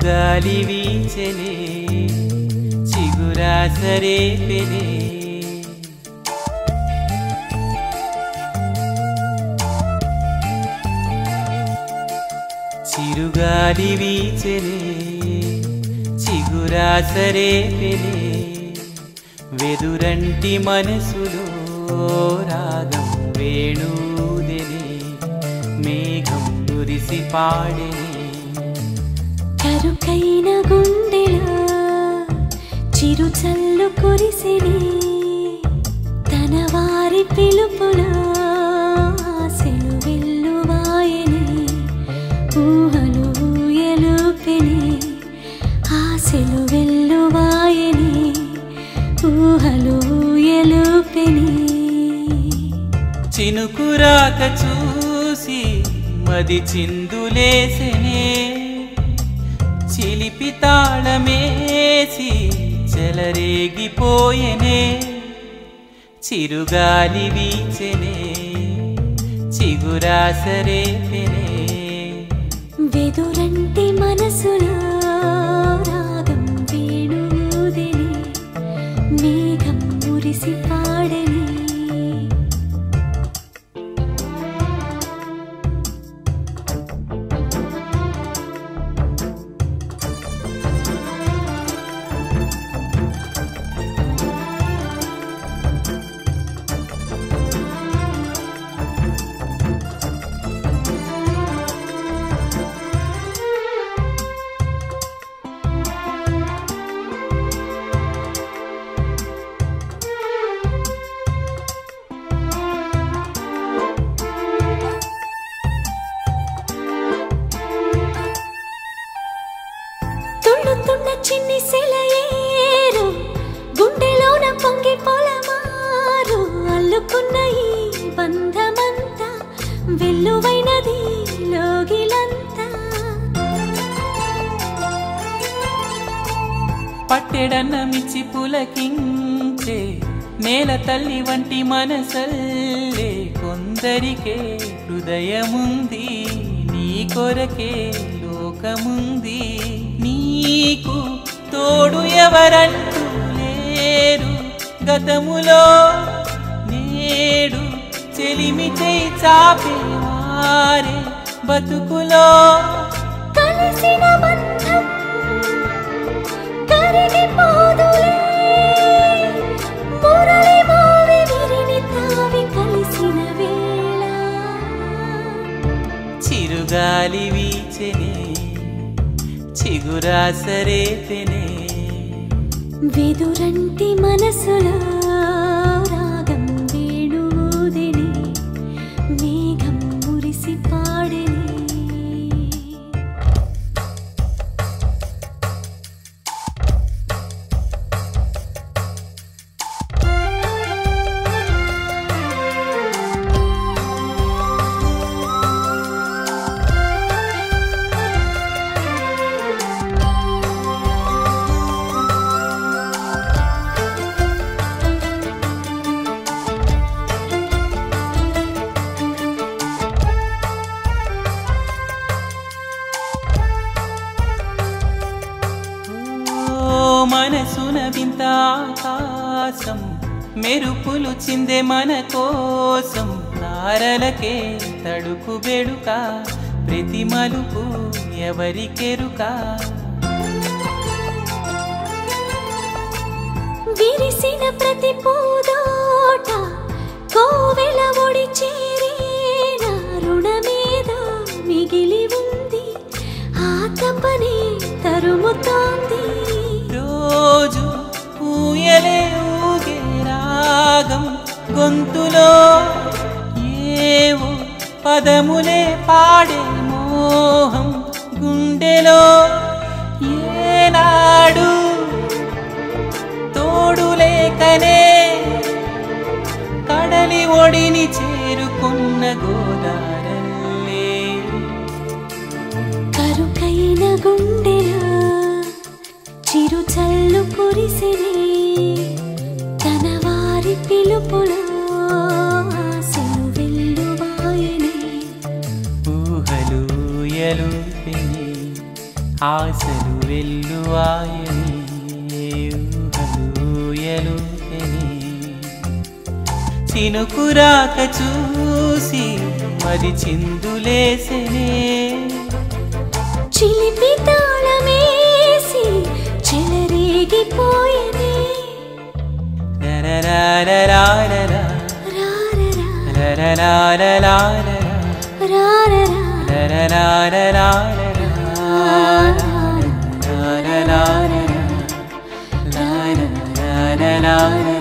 చిరుగాలి వీచెనే చిగురాసరే పెనే చిరుగాలి వీచెనే చిగురాసరే పెనే వెదురంటి మనసులో రాగం వేణూదెనే మేఘం మురిసి పాడెనే కరుకైన గుండెలో చిరు చల్లు కురిసిని తన వారి పిలుపులో ఆశలు వెల్లువాయని ఊహలు ఎలుపెని ఆశలు వెల్లువాయని ఊహలు ఎలుపెని చినుకురాక చూసి మది చిందులేసెనే చిలిపి తాళమేసి చెలరేగిపోయెనే చిరుగాలి వీచెనే చిగురాసరేపెనే వెదురంటి మనసులో రాగం వేణుదిని మేఘం మురిసి పాడని తుళ్ళుతున్న చిన్ని సెలయేరు గుండెలోన పొంగి పొలమారు అల్లుకున్న ఈ బంధమంతా వెల్లువైనది లోగిలంతా పట్టెడన్నమిచ్చి పులకించే నేల తల్లి వంటి మనసల్లే కొందరికే హృదయముంది నీ కొరకే లోకముంది నీకు తోడు ఎవరంటూ లేరు గతములో నేడు చెలిమి చేయి చాపేవారే బతుకులో కలిసిన బంధం కరిగిపోదులే మురళి మోవి విరిని తావి కలిసిన వేళ చిరుగాలి వీచెనే చిగురాసరేపెనే వెదురంటి మనసులో రాగం వేణుదిని మేఘం మురిసి పాడిని ఓ మనసున వింత ఆకాశం మెరుపులు చిందే మన కోసం తారలకే తడుకు బెడుక ప్రతి మలుపు ఎవరికెరుక విరిసిన ప్రతి పూదోట కోవెల ఒడి చేరిన రుణమేదో మిగిలి ఉంది ఆ తపనే తరుముతోంది రోజు ఊయలే ఊగే రాగం గొంతులో ఏవో పదములే పాడే మోహం గుండెలో ఏనాడు తోడు లేకనే కడలి ఒడిని చేరుకున్న గోదారల్లే కరుకైన గుండెలో చిరు చల్లు కురిసిని తన వారి పిలుపులో ఆశలు వెల్లువాయని ఊహలు ఎలుపిని ఆశలు వెల్లువాయని ఊహలు చినుకురాక చూసి మరి చిందులేసనే చిలిపి తాళమేసి చెలరేగిపోయేనే రరరరరరర, రారరా రరరరరరర, రారరా రరరరరరర, రరరరరర, రరరరరర.